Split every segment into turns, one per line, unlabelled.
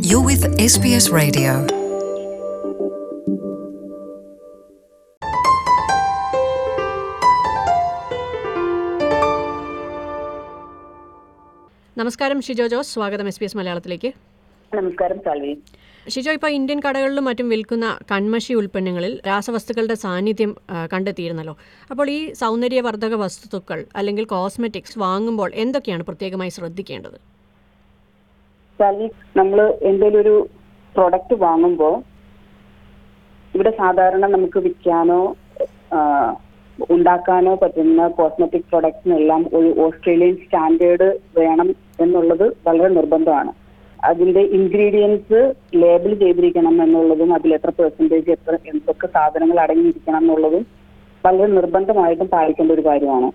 You're with SBS Radio.
നമസ്കാരം ഷിജോ ജോസ് സ്വാഗതം S P S മലയാളത്തിലേക്ക്
നമസ്കാരം സാൽവി
ഷിജോ ഇപ്പോൾ ഇന്ത്യൻ കടകളിലും മറ്റും വിൽക്കുന്ന കൺമഷി ഉൽപ്പന്നങ്ങളിൽ രാസവസ്തുക്കളുടെ സാന്നിധ്യം ആ, കണ്ടെത്തിയിരുന്നല്ലോ അപ്പോൾ ഈ സൗന്ദര്യവർദ്ധക വസ്തുക്കൾ അല്ലെങ്കിൽ കോസ്മെറ്റിക്സ് വാങ്ങുമ്പോൾ എന്തൊക്കെയാണ് പ്രത്യേകമായി ശ്രദ്ധിക്കേണ്ടത്
സാൽവി നമ്മൾ എന്തെങ്കിലും ഒരു പ്രൊഡക്റ്റ് വാങ്ങുമ്പോൾ ഇവിടെ സാധാരണ നമുക്ക് വിൽക്കാനോ ആ, ഉണ്ടാക്കാനോ പറ്റുന്ന കോസ്മെറ്റിക് പ്രൊഡക്ട്സിനെല്ലാം ഒരു ഓസ്ട്രേലിയൻ സ്റ്റാൻഡേർഡ് വേണം എന്നുള്ളത് വളരെ നിർബന്ധമാണ് അതിന്റെ ഇൻഗ്രീഡിയൻസ് ലേബിൾ ചെയ്തിരിക്കണം എന്നുള്ളതും അതിൽ എത്ര പെർസെന്റേജ് എത്ര എന്തൊക്കെ സാധനങ്ങൾ അടങ്ങിയിരിക്കണം എന്നുള്ളതും വളരെ നിർബന്ധമായിട്ടും പാലിക്കേണ്ട ഒരു കാര്യമാണ്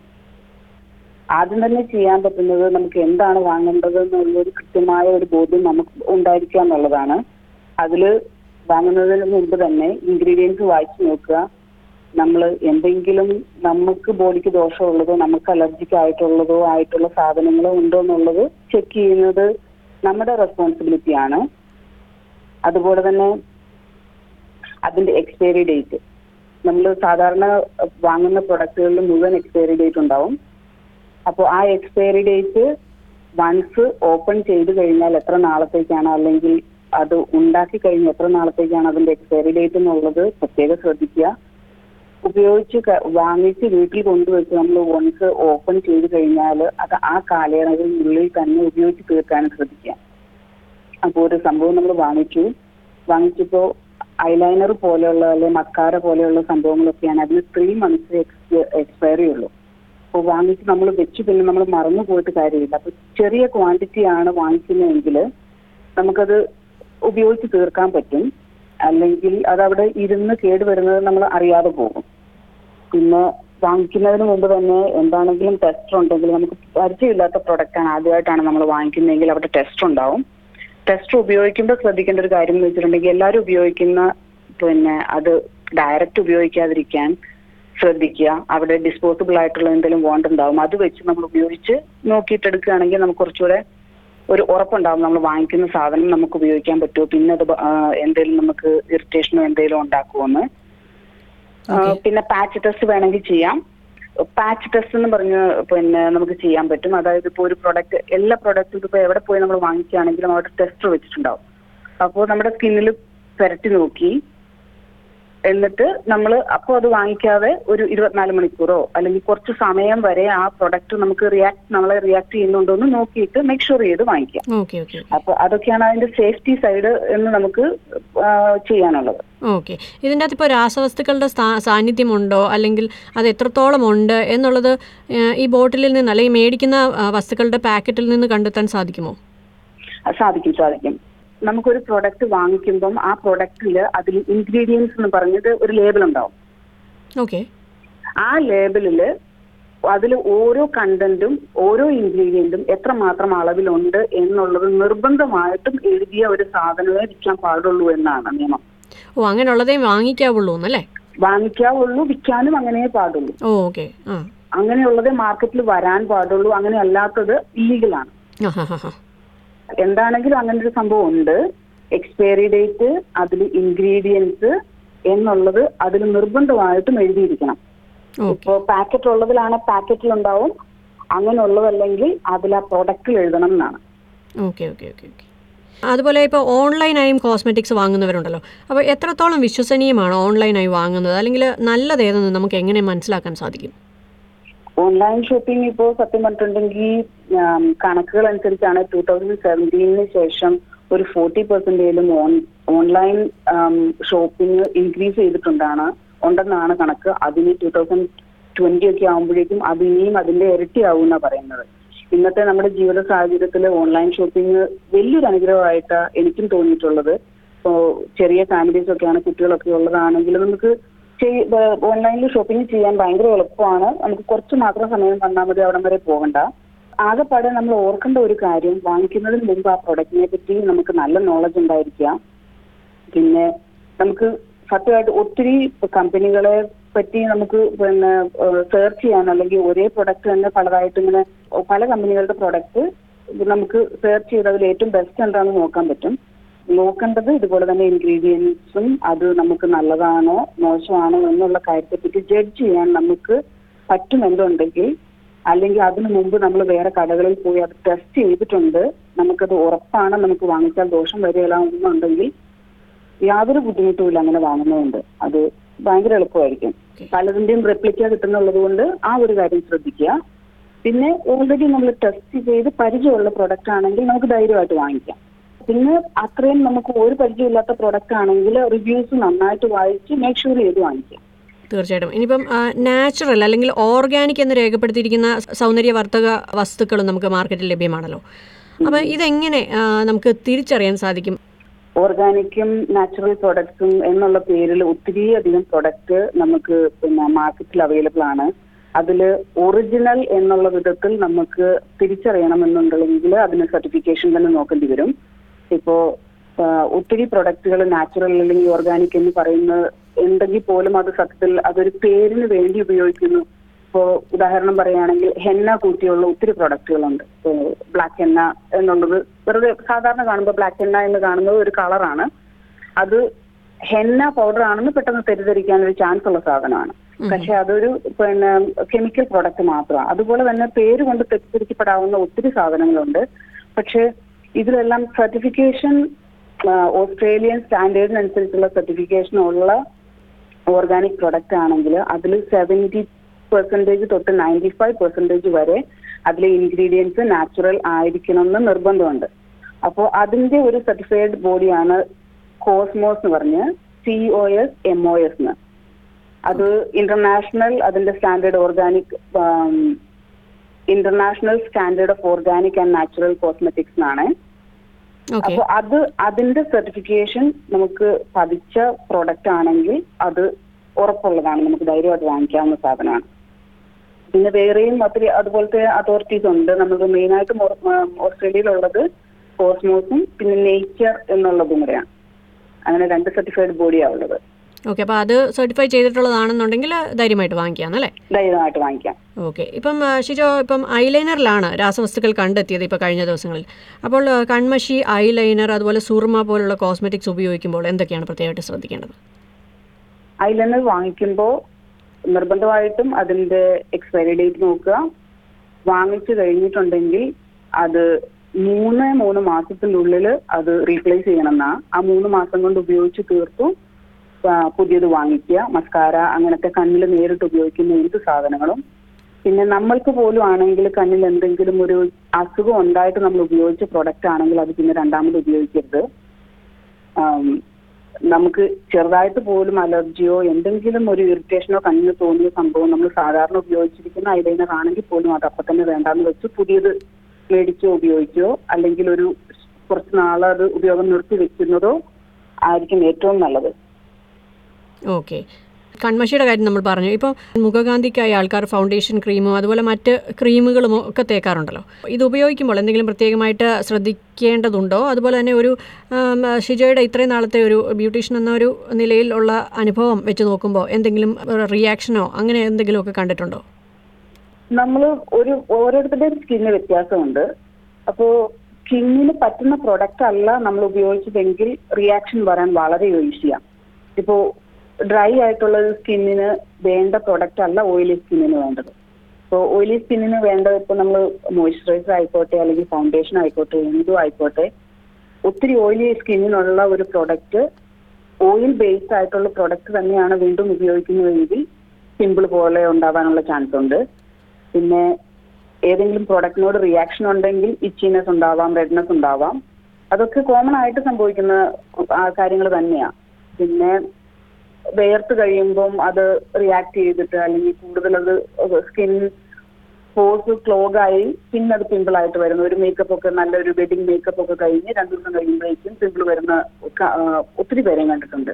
ആദ്യം തന്നെ ചെയ്യാൻ പറ്റുന്നത് നമുക്ക് എന്താണ് വാങ്ങേണ്ടത് എന്നുള്ളൊരു കൃത്യമായ ഒരു ബോധ്യം നമുക്ക് ഉണ്ടായിരിക്കുക എന്നുള്ളതാണ് അതിൽ വാങ്ങുന്നതിന് മുമ്പ് തന്നെ ഇൻഗ്രീഡിയൻസ് വായിച്ചു നോക്കുക നമ്മൾ എന്തെങ്കിലും നമുക്ക് ബോഡിക്ക് ദോഷമുള്ളതോ നമുക്ക് അലർജിക്ക് ആയിട്ടുള്ളതോ ആയിട്ടുള്ള സാധനങ്ങളോ ഉണ്ടോ എന്നുള്ളത് ചെക്ക് ചെയ്യുന്നത് നമ്മുടെ റെസ്പോൺസിബിലിറ്റിയാണ് അതുപോലെ തന്നെ അതിന്റെ എക്സ്പയറി ഡേറ്റ് നമ്മൾ സാധാരണ വാങ്ങുന്ന പ്രൊഡക്റ്റുകളിൽ മുഴുവൻ എക്സ്പയറി ഡേറ്റ് ഉണ്ടാവും അപ്പോൾ ആ എക്സ്പയറി ഡേറ്റ് വൺസ് ഓപ്പൺ ചെയ്ത് കഴിഞ്ഞാൽ എത്ര നാളത്തേക്കാണ് അല്ലെങ്കിൽ അത് ഉണ്ടാക്കി കഴിഞ്ഞ് എത്ര നാളത്തേക്കാണ് അതിന്റെ എക്സ്പയറി ഡേറ്റ് എന്നുള്ളത് പ്രത്യേകം ശ്രദ്ധിക്കുക ഉപയോഗിച്ച് ക- വാങ്ങിച്ച് വീട്ടിൽ കൊണ്ടുവച്ച് നമ്മൾ വൺസ് ഓപ്പൺ ചെയ്ത് കഴിഞ്ഞാൽ അത് ആ കാലയളവിനുള്ളിൽ തന്നെ ഉപയോഗിച്ച് തീർക്കാനും ശ്രദ്ധിക്കുക അപ്പോൾ ഒരു സംഭവം നമ്മൾ വാങ്ങിച്ചു വാങ്ങിച്ചപ്പോൾ ഐലൈനർ പോലെയുള്ള അല്ലെങ്കിൽ മസ്കാര പോലെയുള്ള സംഭവങ്ങളൊക്കെയാണ് അതിന് ത്രീ മന്ത്സ് എക്സ്പയറി ഉള്ളൂ അപ്പോൾ വാങ്ങിച്ച് നമ്മൾ വെച്ച് പിന്നെ നമ്മൾ മറന്നു പോയിട്ട് കാര്യമില്ല അപ്പൊ ചെറിയ ക്വാണ്ടിറ്റി ആണ് വാങ്ങിക്കുന്നതെങ്കിൽ നമുക്കത് ഉപയോഗിച്ച് തീർക്കാൻ പറ്റും അല്ലെങ്കിൽ അത് അവിടെ ഇരുന്ന് കേടുവരുന്നത് നമ്മൾ അറിയാതെ പോകും പിന്നെ വാങ്ങിക്കുന്നതിന് മുമ്പ് തന്നെ എന്താണെങ്കിലും ടെസ്റ്റർ ഉണ്ടെങ്കിൽ നമുക്ക് പരിചയമില്ലാത്ത പ്രൊഡക്റ്റ് ആണ് ആദ്യമായിട്ടാണ് നമ്മൾ വാങ്ങിക്കുന്നതെങ്കിൽ അവിടെ ടെസ്റ്റർ ഉണ്ടാവും ടെസ്റ്റർ ഉപയോഗിക്കുമ്പോൾ ശ്രദ്ധിക്കേണ്ട ഒരു കാര്യം എന്ന് വെച്ചിട്ടുണ്ടെങ്കിൽ എല്ലാവരും ഉപയോഗിക്കുന്ന പിന്നെ അത് ഡയറക്റ്റ് ഉപയോഗിക്കാതിരിക്കാൻ ശ്രദ്ധിക്കുക അവിടെ ഡിസ്പോസിബിൾ ആയിട്ടുള്ള എന്തെങ്കിലും വോണ്ട് ഉണ്ടാവും അത് വെച്ച് നമ്മൾ ഉപയോഗിച്ച് നോക്കിയിട്ട് എടുക്കുകയാണെങ്കിൽ നമുക്ക് കുറച്ചുകൂടെ ഒരു ഉറപ്പുണ്ടാവും നമ്മൾ വാങ്ങിക്കുന്ന സാധനം നമുക്ക് ഉപയോഗിക്കാൻ പറ്റുമോ പിന്നെ അത് എന്തെങ്കിലും നമുക്ക് ഇറിറ്റേഷനോ എന്തെങ്കിലും ഉണ്ടാക്കുമോന്ന് ആ,
Okay.
പിന്നെ പാച്ച് ടെസ്റ്റ് വേണമെങ്കിൽ ചെയ്യാം പാച്ച് ടെസ്റ്റ് എന്ന് പറഞ്ഞ് പിന്നെ നമുക്ക് ചെയ്യാൻ പറ്റും അതായത് ഇപ്പോൾ ഒരു പ്രൊഡക്റ്റ് എല്ലാ പ്രൊഡക്റ്റും ഇപ്പോൾ എവിടെ പോയി നമ്മൾ വാങ്ങിക്കുകയാണെങ്കിലും അവിടെ ടെസ്റ്റർ വെച്ചിട്ടുണ്ടാവും അപ്പോൾ നമ്മുടെ സ്കിന്നിൽ പുരട്ടി നോക്കി എന്നിട്ട് നമ്മൾ അപ്പോൾ അത് വാങ്ങിക്കാതെ ഒരു ഇരുപത്തിനാല് മണിക്കൂറോ അല്ലെങ്കിൽ കുറച്ച് സമയം വരെ ആ പ്രൊഡക്റ്റ് നമുക്ക് റിയാക്ട് നമ്മളെ റിയാക്ട് ചെയ്യുന്നുണ്ടോ എന്ന് നോക്കിയിട്ട് മേക്ക് ഷുവർ ചെയ്ത് വാങ്ങിക്കാം
ഓക്കെ ഓക്കെ
അപ്പൊ അതൊക്കെയാണ് അതിന്റെ സേഫ്റ്റി സൈഡ് എന്ന് നമുക്ക് ആ, ചെയ്യാനുള്ളത്
ഓക്കെ ഇതിൻ്റെ അകത്ത് ഇപ്പോൾ രാസവസ്തുക്കളുടെ സ്ഥാ- സാന്നിധ്യമുണ്ടോ അല്ലെങ്കിൽ അത് എത്രത്തോളം ഉണ്ട് എന്നുള്ളത് ഏഹ്, ഈ ബോട്ടിലിൽ നിന്ന് അല്ലെങ്കിൽ മേടിക്കുന്ന ആ, വസ്തുക്കളുടെ പാക്കറ്റിൽ നിന്ന് കണ്ടെത്താൻ സാധിക്കുമോ
അത് സാധിക്കും സാധിക്കും നമുക്കൊരു പ്രൊഡക്റ്റ് വാങ്ങിക്കുമ്പം ആ പ്രൊഡക്റ്റിൽ അതിൽ ഇൻഗ്രീഡിയൻസ് എന്ന് പറഞ്ഞത് ഒരു ലേബൽ ഉണ്ടാവും
ഓക്കെ
ആ ലേബലിൽ അതിൽ ഓരോ കണ്ടന്റും ഓരോ ഇൻഗ്രീഡിയന്റും എത്രമാത്രം അളവിലുണ്ട് എന്നുള്ളത് നിർബന്ധമായിട്ടും എഴുതിയ ഒരു സാധനമേ വിൽക്കാൻ പാടുള്ളൂ എന്നാണ് നിയമം
ഓ അങ്ങനെയുള്ളതേ വാങ്ങിക്കാവുള്ളൂ എന്നല്ലേ
വാങ്ങിക്കാവുള്ളൂ വിൽക്കാനും അങ്ങനെ പാടുള്ളൂ
ഓ ഓക്കെ ആ
അങ്ങനെയുള്ളതേ മാർക്കറ്റിൽ വരാൻ പാടുള്ളൂ അങ്ങനെ അല്ലാത്തത് ഇല്ലീഗലാണ്
ആ ഹാ ഹാ ഹാ
എന്താണെങ്കിലും അങ്ങനെ ഒരു സംഭവം ഉണ്ട് എക്സ്പയറി ഡേറ്റ് അതിൽ ഇൻഗ്രീഡിയൻസ് എന്നുള്ളത് അതിൽ നിർബന്ധമായിട്ടും എഴുതിയിരിക്കണം
ഓക്കെ
ഇപ്പോൾ പാക്കറ്റ് ഉള്ളതിലാണ് പാക്കറ്റിൽ ഉണ്ടാവും അങ്ങനെയുള്ളതല്ലെങ്കിൽ അതിൽ ആ പ്രൊഡക്റ്റിൽ എഴുതണം എന്നാണ്
ഓക്കെ ഓക്കെ ഓക്കെ ഓക്കെ അതുപോലെ ഇപ്പോൾ ഓൺലൈനായും കോസ്മെറ്റിക്സ് വാങ്ങുന്നവരുണ്ടല്ലോ അപ്പോൾ എത്രത്തോളം വിശ്വസനീയമാണ് ഓൺലൈനായി വാങ്ങുന്നത് അല്ലെങ്കിൽ നല്ലതേതെന്ന് നമുക്ക് എങ്ങനെ മനസ്സിലാക്കാൻ സാധിക്കും
ഓൺലൈൻ ഷോപ്പിംഗ് ഇപ്പോൾ സത്യം പറഞ്ഞിട്ടുണ്ടെങ്കിൽ ആം, കണക്കുകൾ അനുസരിച്ചാണ് ടൂ തൗസൻഡ് സെവൻറ്റീനിന് ശേഷം ഒരു ഫോർട്ടി പെർസെന്റേലും ഓൺ ഓൺലൈൻ ഷോപ്പിംഗ് ഇൻക്രീസ് ചെയ്തിട്ടുണ്ടാണ് ഉണ്ടെന്നാണ് കണക്ക് അതിന് ടൂ തൗസൻഡ് ട്വന്റി ഒക്കെ ആകുമ്പോഴേക്കും അത് ഇനിയും അതിന്റെ ഇരട്ടിയാവും എന്നാണ് പറയുന്നത് ഇന്നത്തെ നമ്മുടെ ജീവിത സാഹചര്യത്തിൽ ഓൺലൈൻ ഷോപ്പിംഗ് വലിയൊരു അനുഗ്രഹമായിട്ട് എനിക്കും തോന്നിയിട്ടുള്ളത് ഇപ്പോൾ ചെറിയ ഫാമിലീസ് ഒക്കെയാണ് കുട്ടികളൊക്കെ ഉള്ളതാണെങ്കിൽ നമുക്ക് ഓൺലൈനിൽ ഷോപ്പിംഗ് ചെയ്യാൻ ഭയങ്കര എളുപ്പമാണ് നമുക്ക് കുറച്ച് മാത്രം സമയം തന്നാൽ മതി അവിടം വരെ പോകണ്ട ആകെപ്പാടെ നമ്മൾ ഓർക്കേണ്ട ഒരു കാര്യം വാങ്ങിക്കുന്നതിന് മുമ്പ് ആ പ്രൊഡക്റ്റിനെ പറ്റി നമുക്ക് നല്ല നോളജ് ഉണ്ടായിരിക്കുക പിന്നെ നമുക്ക് സത്യമായിട്ട് ഒത്തിരി കമ്പനികളെ പറ്റി നമുക്ക് പിന്നെ സെർച്ച് ചെയ്യാൻ അല്ലെങ്കിൽ ഒരേ പ്രൊഡക്റ്റ് തന്നെ പലതായിട്ട് ഇങ്ങനെ പല കമ്പനികളുടെ പ്രൊഡക്റ്റ് നമുക്ക് സെർച്ച് ചെയ്ത് അതിൽ ഏറ്റവും ബെസ്റ്റ് എന്താണെന്ന് നോക്കാൻ പറ്റും നോക്കേണ്ടത് ഇതുപോലെ തന്നെ ഇൻഗ്രീഡിയൻസും അത് നമുക്ക് നല്ലതാണോ മോശമാണോ എന്നുള്ള കാര്യത്തെപ്പറ്റി ജഡ്ജ് ചെയ്യാൻ നമുക്ക് പറ്റുമെന്നുണ്ടെങ്കിൽ അല്ലെങ്കിൽ അതിനു മുമ്പ് നമ്മൾ വേറെ കടകളിൽ പോയി അത് ടെസ്റ്റ് ചെയ്തിട്ടുണ്ട് നമുക്കത് ഉറപ്പാണ് നമുക്ക് വാങ്ങിച്ചാൽ ദോഷം വരികയില്ല എന്നുണ്ടെങ്കിൽ യാതൊരു ബുദ്ധിമുട്ടുമില്ല അങ്ങനെ വാങ്ങുന്നതുകൊണ്ട് അത് ഭയങ്കര എളുപ്പമായിരിക്കും പലതിന്റെയും റെപ്ലിക്ക കിട്ടുന്നുള്ളത് കൊണ്ട് ആ ഒരു കാര്യം ശ്രദ്ധിക്കുക പിന്നെ ഓൾറെഡി നമ്മൾ ടെസ്റ്റ് ചെയ്ത് പരിചയമുള്ള പ്രൊഡക്റ്റ് ആണെങ്കിൽ നമുക്ക് ധൈര്യമായിട്ട് വാങ്ങിക്കാം പിന്നെ അത്രയും നമുക്ക് ഒരു പരിചയമില്ലാത്ത പ്രൊഡക്റ്റ് ആണെങ്കിൽ റിവ്യൂസ് നന്നായിട്ട് വായിച്ച് മേക്ക് ഷുവർ ചെയ്ത് വാങ്ങിക്കാം
തീർച്ചയായിട്ടും ഇനിയിപ്പം നാച്ചുറൽ അല്ലെങ്കിൽ ഓർഗാനിക് എന്ന് രേഖപ്പെടുത്തിയിരിക്കുന്ന സൗന്ദര്യവർദ്ധക വസ്തുക്കളും നമുക്ക് മാർക്കറ്റിൽ ലഭ്യമാണല്ലോ അപ്പോൾ ഇതെങ്ങനെ ആ, നമുക്ക് തിരിച്ചറിയാൻ സാധിക്കും
ഓർഗാനിക്കും നാച്ചുറൽ പ്രൊഡക്ട്സും എന്നുള്ള പേരിൽ ഒത്തിരി അധികം പ്രൊഡക്റ്റ് നമുക്ക് പിന്നെ മാർക്കറ്റിൽ അവൈലബിൾ ആണ് അതിൽ ഒറിജിനൽ എന്നുള്ള വിധത്തിൽ നമുക്ക് തിരിച്ചറിയണമെന്നുണ്ടെങ്കിൽ അതിന് സർട്ടിഫിക്കേഷൻ തന്നെ നോക്കേണ്ടി വരും ഇപ്പോ ആ, ഒത്തിരി പ്രൊഡക്റ്റുകൾ നാച്ചുറൽ അല്ലെങ്കിൽ ഓർഗാനിക് എന്ന് പറയുന്നത് ഉണ്ടെങ്കിൽ പോലും അത് സത്യത്തിൽ അതൊരു പേരിന് വേണ്ടി ഉപയോഗിക്കുന്നു ഇപ്പോ ഉദാഹരണം പറയുകയാണെങ്കിൽ ഹെന്ന കൂട്ടിയുള്ള ഒത്തിരി പ്രൊഡക്റ്റുകളുണ്ട് ബ്ലാക്ക് ഹെന്ന എന്നുള്ളത് വെറുതെ സാധാരണ കാണുമ്പോൾ ബ്ലാക്ക് ഹെന്ന എന്ന് കാണുന്നത് ഒരു കളറാണ് അത് ഹെന്ന പൗഡർ ആണെന്ന് പെട്ടെന്ന് തെറ്റിദ്ധരിക്കാൻ ഒരു ചാൻസ് ഉള്ള സാധനമാണ് പക്ഷെ അതൊരു പിന്നെ കെമിക്കൽ പ്രൊഡക്റ്റ് മാത്രമാണ് അതുപോലെ തന്നെ പേര് കൊണ്ട് തെറ്റിദ്ധരിക്കപ്പെടാവുന്ന ഒത്തിരി സാധനങ്ങളുണ്ട് പക്ഷെ ഇതിലെല്ലാം സർട്ടിഫിക്കേഷൻ ഓസ്ട്രേലിയൻ സ്റ്റാൻഡേർഡിനനുസരിച്ചുള്ള സർട്ടിഫിക്കേഷൻ ഉള്ള ഓർഗാനിക് പ്രൊഡക്റ്റ് ആണെങ്കിൽ അതിൽ സെവൻറ്റി പെർസെൻറ്റേജ് തൊട്ട് നയൻറ്റി ഫൈവ് പെർസെൻറ്റേജ് വരെ അതിലെ ഇൻഗ്രീഡിയൻസ് നാച്ചുറൽ ആയിരിക്കണം എന്ന് നിർബന്ധമുണ്ട് അപ്പോൾ അതിന്റെ ഒരു സർട്ടിഫൈഡ് ബോഡിയാണ് കോസ്മോസ് എന്ന് പറഞ്ഞ് C O S M O S എന്ന് അത് ഇന്റർനാഷണൽ അതിന്റെ standard organic international standard of organic and natural cosmetics എന്നാണ്
ഓക്കെ
അപ്പൊ അത് അതിന്റെ സർട്ടിഫിക്കേഷൻ നമുക്ക് പതിച്ച പ്രൊഡക്റ്റ് ആണെങ്കിൽ അത് ഉറപ്പുള്ളതാണ് നമുക്ക് ധൈര്യമായിട്ട് വാങ്ങിക്കാവുന്ന സാധനമാണ് പിന്നെ വേറെയും ഒത്തിരി അതുപോലത്തെ അതോറിറ്റീസ് ഉണ്ട് നമുക്ക് മെയിനായിട്ടും ഓസ്ട്രേലിയയിലുള്ളത് കോസ്മോസും പിന്നെ നേച്ചർ എന്നുള്ളതും കൂടെയാണ് അങ്ങനെ രണ്ട് സർട്ടിഫൈഡ് ബോഡിയാണ് ഉള്ളത്
ഓക്കെ അപ്പോൾ അത് സർട്ടിഫൈ ചെയ്തിട്ടുള്ളതാണെന്നുണ്ടെങ്കിൽ ധൈര്യമായിട്ട് വാങ്ങിക്കാം അല്ലേ
ധൈര്യമായിട്ട് വാങ്ങിക്കാം
ഓക്കെ ഇപ്പം ആ, ഷിജോ ഇപ്പം ഐലൈനറിലാണ് രാസവസ്തുക്കൾ കണ്ടെത്തിയത് ഇപ്പോൾ കഴിഞ്ഞ ദിവസങ്ങളിൽ അപ്പോൾ ആ, കൺമഷി ഐലൈനർ അതുപോലെ സുർമ പോലുള്ള കോസ്മെറ്റിക്സ് ഉപയോഗിക്കുമ്പോൾ എന്തൊക്കെയാണ് പ്രത്യേകമായിട്ട് ശ്രദ്ധിക്കേണ്ടത്
ഐലൈനർ വാങ്ങിക്കുമ്പോൾ നിർബന്ധമായിട്ടും അതിന്റെ എക്സ്പയറി ഡേറ്റ് നോക്കുക വാങ്ങിച്ചു കഴിഞ്ഞിട്ടുണ്ടെങ്കിൽ അത് മൂന്ന് മൂന്ന് മാസത്തിനുള്ളിൽ അത് റീപ്ലേസ് ചെയ്യണമെന്നാ ആ മൂന്ന് മാസം കൊണ്ട് ഉപയോഗിച്ച് തീർത്തു ആ, പുതിയത് വാങ്ങിക്കുക മസ്കാര അങ്ങനത്തെ കണ്ണിൽ നേരിട്ട് ഉപയോഗിക്കുന്ന എന്ത് സാധനങ്ങളും പിന്നെ നമ്മൾക്ക് പോലും ആണെങ്കിൽ കണ്ണിൽ എന്തെങ്കിലും ഒരു അസുഖം ഉണ്ടായിട്ട് നമ്മൾ ഉപയോഗിച്ച പ്രൊഡക്റ്റ് ആണെങ്കിൽ അത് പിന്നെ രണ്ടാമത് ഉപയോഗിക്കരുത് ആം, നമുക്ക് ചെറുതായിട്ട് പോലും അലർജിയോ എന്തെങ്കിലും ഒരു ഇറിറ്റേഷനോ കണ്ണിന് തോന്നിയ സംഭവം നമ്മൾ സാധാരണ ഉപയോഗിച്ചിരിക്കുന്ന ഐലൈനർ ആണെങ്കിൽ പോലും അത് അപ്പം തന്നെ വേണ്ടാന്ന് വെച്ച് പുതിയത് മേടിച്ചോ ഉപയോഗിച്ചോ അല്ലെങ്കിൽ ഒരു കുറച്ച് നാൾ അത് ഉപയോഗം നിർത്തി വെക്കുന്നതോ ആയിരിക്കും ഏറ്റവും നല്ലത്
ഓക്കെ കൺമഷിയുടെ കാര്യം നമ്മൾ പറഞ്ഞു ഇപ്പോൾ മുഖകാന്തിക്കായി ആൾക്കാർ ഫൗണ്ടേഷൻ ക്രീമും അതുപോലെ മറ്റ് ക്രീമുകളും ഒക്കെ തേക്കാറുണ്ടല്ലോ ഇത് ഉപയോഗിക്കുമ്പോൾ എന്തെങ്കിലും പ്രത്യേകമായിട്ട് ശ്രദ്ധിക്കേണ്ടതുണ്ടോ അതുപോലെ തന്നെ ഒരു ആം, ഷിജോയുടെ ഇത്രയും നാളത്തെ ഒരു ബ്യൂട്ടീഷ്യൻ എന്ന ഒരു നിലയിൽ ഉള്ള അനുഭവം വെച്ച് നോക്കുമ്പോൾ എന്തെങ്കിലും റിയാക്ഷനോ അങ്ങനെ എന്തെങ്കിലുമൊക്കെ കണ്ടിട്ടുണ്ടോ
നമ്മൾ ഒരു ഓരോരുത്തരുടെയും സ്കിന്നിന് വ്യത്യാസമുണ്ട് അപ്പോ സ്കിന്നിന് പറ്റുന്ന പ്രൊഡക്റ്റ് അല്ല നമ്മൾ ഉപയോഗിച്ചതെങ്കിൽ റിയാക്ഷൻ വരാൻ വളരെ ഈസിയാണ് ഇപ്പോ ഡ്രൈ ആയിട്ടുള്ള സ്കിന്നിന് വേണ്ട പ്രൊഡക്റ്റ് അല്ല ഓയിലി സ്കിന്നിന് വേണ്ടത് ഇപ്പോൾ ഓയിലി സ്കിന്നിന് വേണ്ടത് ഇപ്പോൾ നമ്മൾ മോയ്സ്ചറൈസർ ആയിക്കോട്ടെ അല്ലെങ്കിൽ ഫൗണ്ടേഷൻ ആയിക്കോട്ടെ എന്തും ആയിക്കോട്ടെ ഒത്തിരി ഓയിലി സ്കിന്നിനുള്ള ഒരു പ്രൊഡക്റ്റ് ഓയിൽ ബേസ്ഡ് ആയിട്ടുള്ള പ്രൊഡക്റ്റ് തന്നെയാണ് വീണ്ടും ഉപയോഗിക്കുന്നതെങ്കിൽ പിമ്പിൾ പോലെ ഉണ്ടാവാനുള്ള ചാൻസ് ഉണ്ട് പിന്നെ ഏതെങ്കിലും പ്രൊഡക്റ്റിനോട് റിയാക്ഷൻ ഉണ്ടെങ്കിൽ ഇച്ചിനെസ് ഉണ്ടാവാം റെഡ്നെസ് ഉണ്ടാവാം അതൊക്കെ കോമൺ ആയിട്ട് സംഭവിക്കുന്ന കാര്യങ്ങൾ തന്നെയാണ് പിന്നെ വേർത്ത് കഴിയുമ്പം അത് റിയാക്ട് ചെയ്തിട്ട് അല്ലെങ്കിൽ കൂടുതൽ അത് സ്കിൻ പോസ് ക്ലോഗ് ആയി പിന്നെ അത് പിമ്പിൾ ആയിട്ട് വരുന്ന ഒരു മേക്കപ്പ് ഒക്കെ നല്ലൊരു വെഡിങ് മേക്കപ്പ് ഒക്കെ കഴിഞ്ഞ് രണ്ടു ദിവസം കഴിയുമ്പോഴേക്കും പിമ്പിൾ വരുന്ന ക- ആ, ഒത്തിരി പേരെയും കണ്ടിട്ടുണ്ട്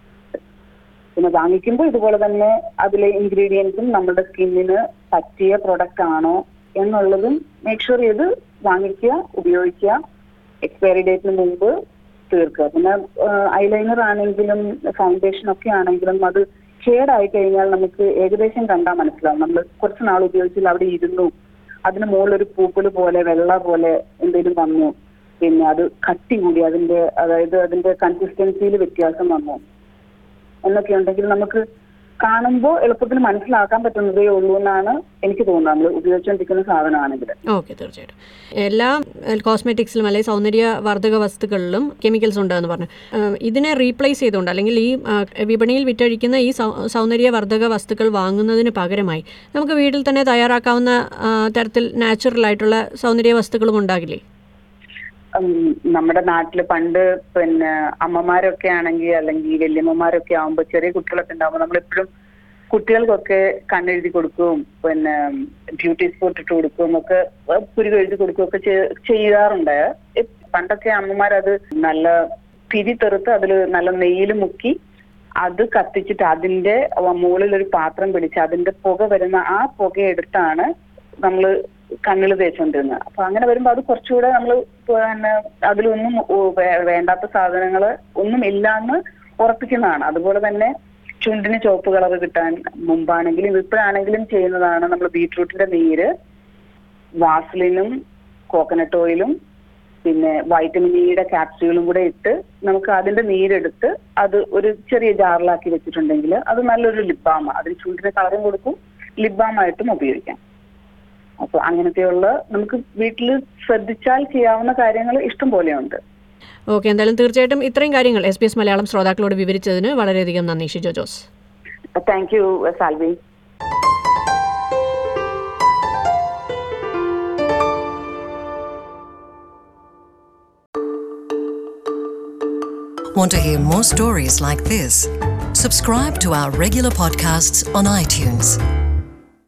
പിന്നെ വാങ്ങിക്കുമ്പോൾ ഇതുപോലെ തന്നെ അതിലെ ഇൻഗ്രീഡിയൻസും നമ്മുടെ സ്കിന്നിന് പറ്റിയ പ്രൊഡക്റ്റ് ആണോ എന്നുള്ളതും മേക്ക് ഷുവർ ചെയ്ത് വാങ്ങിക്കുക ഉപയോഗിക്കുക എക്സ്പയറി ഡേറ്റിന് മുമ്പ് തീർക്കുക പിന്നെ ഐലൈനർ ആണെങ്കിലും ഫൗണ്ടേഷൻ ഒക്കെ ആണെങ്കിലും അത് ഷെയ്ഡ് ആയി കഴിഞ്ഞാൽ നമുക്ക് ഏകദേശം കണ്ടാൽ മനസ്സിലാവും നമ്മൾ കുറച്ച് നാൾ ഉപയോഗിച്ചാൽ അവിടെ ഇരുന്നു അതിന് മുകളിൽ ഒരു പൂപ്പൽ പോലെ വെള്ള പോലെ എന്തെങ്കിലും വന്നു പിന്നെ അത് കട്ടി കൂടി അതിന്റെ അതായത് അതിന്റെ കൺസിസ്റ്റൻസിയിൽ വ്യത്യാസം വന്നു എന്നൊക്കെ ഉണ്ടെങ്കിൽ നമുക്ക് കാണുമ്പോൾ എളുപ്പത്തിൽ മനസ്സിലാക്കാൻ പറ്റുന്നതേ ഉള്ളൂ എന്നാണ് എനിക്ക് തോന്നുന്നത് നമ്മൾ ഉപയോഗിച്ചുകൊണ്ടിരിക്കുന്ന സാധനമാണെങ്കിൽ
ഓക്കെ തീർച്ചയായിട്ടും എല്ലാ കോസ്മെറ്റിക്സിലും അല്ലെങ്കിൽ സൗന്ദര്യവർദ്ധക വസ്തുക്കളിലും കെമിക്കൽസ് ഉണ്ടെന്ന് പറഞ്ഞു ഏഹ് ഇതിനെ റീപ്ലേസ് ചെയ്തുകൊണ്ട് അല്ലെങ്കിൽ ഈ ആ, വിപണിയിൽ വിറ്റഴിക്കുന്ന ഈ സൗ- സൗന്ദര്യവർദ്ധക വസ്തുക്കൾ വാങ്ങുന്നതിന് പകരമായി നമുക്ക് വീട്ടിൽ തന്നെ തയ്യാറാക്കാവുന്ന ആ, തരത്തിൽ നാച്ചുറൽ ആയിട്ടുള്ള സൗന്ദര്യ വസ്തുക്കളും ഉണ്ടാകില്ലേ
ഉം, നമ്മുടെ നാട്ടില് പണ്ട് പിന്നെ അമ്മമാരൊക്കെ ആണെങ്കിൽ അല്ലെങ്കിൽ വല്യമ്മമാരൊക്കെ ആവുമ്പോൾ ചെറിയ കുട്ടികളൊക്കെ ഉണ്ടാവുമ്പോൾ നമ്മളെപ്പോഴും കുട്ടികൾക്കൊക്കെ കണ്ണെഴുതി കൊടുക്കുകയും പിന്നെ ബ്യൂട്ടി സ്പോട്ട് ഇട്ട് കൊടുക്കുകയും ഒക്കെ പുരുക എഴുതി കൊടുക്കുകയും ഒക്കെ ചെയ്- ചെയ്യാറുണ്ട് ഇ- പണ്ടൊക്കെ അമ്മമാരത് നല്ല തിരി തെറുത്ത് അതിൽ നല്ല നെയ്യിൽ മുക്കി അത് കത്തിച്ചിട്ട് അതിന്റെ മുകളിൽ ഒരു പാത്രം പിടിച്ച് അതിന്റെ പുക വരുന്ന ആ പുക എടുത്താണ് നമ്മള് കണ്ണിൽ തേച്ചുകൊണ്ടിരുന്നത് അപ്പൊ അങ്ങനെ വരുമ്പോ അത് കുറച്ചുകൂടെ നമ്മൾ പിന്നെ അതിലൊന്നും ഉ- വേ- വേണ്ടാത്ത സാധനങ്ങള് ഒന്നും ഇല്ലാന്ന് ഉറപ്പിക്കുന്നതാണ് അതുപോലെ തന്നെ ചുണ്ടിന് ചുവപ്പ് കളർ കിട്ടാൻ മുമ്പാണെങ്കിലും ഇപ്പോഴാണെങ്കിലും ചെയ്യുന്നതാണ് നമ്മൾ ബീട്രൂട്ടിന്റെ നീര് വാസ്ലിനും കോക്കനട്ട് ഓയിലും പിന്നെ വൈറ്റമിൻ ഇയുടെ ക്യാപ്സ്യൂളും കൂടെ ഇട്ട് നമുക്ക് അതിന്റെ നീരെടുത്ത് അത് ഒരു ചെറിയ ജാറിലാക്കി വെച്ചിട്ടുണ്ടെങ്കിൽ അത് നല്ലൊരു ലിബാമ അതിന് ചുണ്ടിന് കളറും കൊടുക്കും ലിബാമായിട്ടും ഉപയോഗിക്കാം അപ്പൊ അങ്ങനത്തെയുള്ള നമുക്ക് വീട്ടിൽ ശ്രദ്ധിച്ചാൽ ചെയ്യാവുന്ന കാര്യങ്ങൾ ഇഷ്ടം പോലെയുണ്ട്
ഓക്കെ എന്തായാലും തീർച്ചയായിട്ടും ഇത്രയും കാര്യങ്ങൾ എസ് ബി എസ് മലയാളം ശ്രോതാക്കളോട് വിവരിച്ചതിന് വളരെയധികം നന്ദി Shijo Jose
thank you Salvi
Want to hear more stories like this? Subscribe to our regular podcasts on iTunes.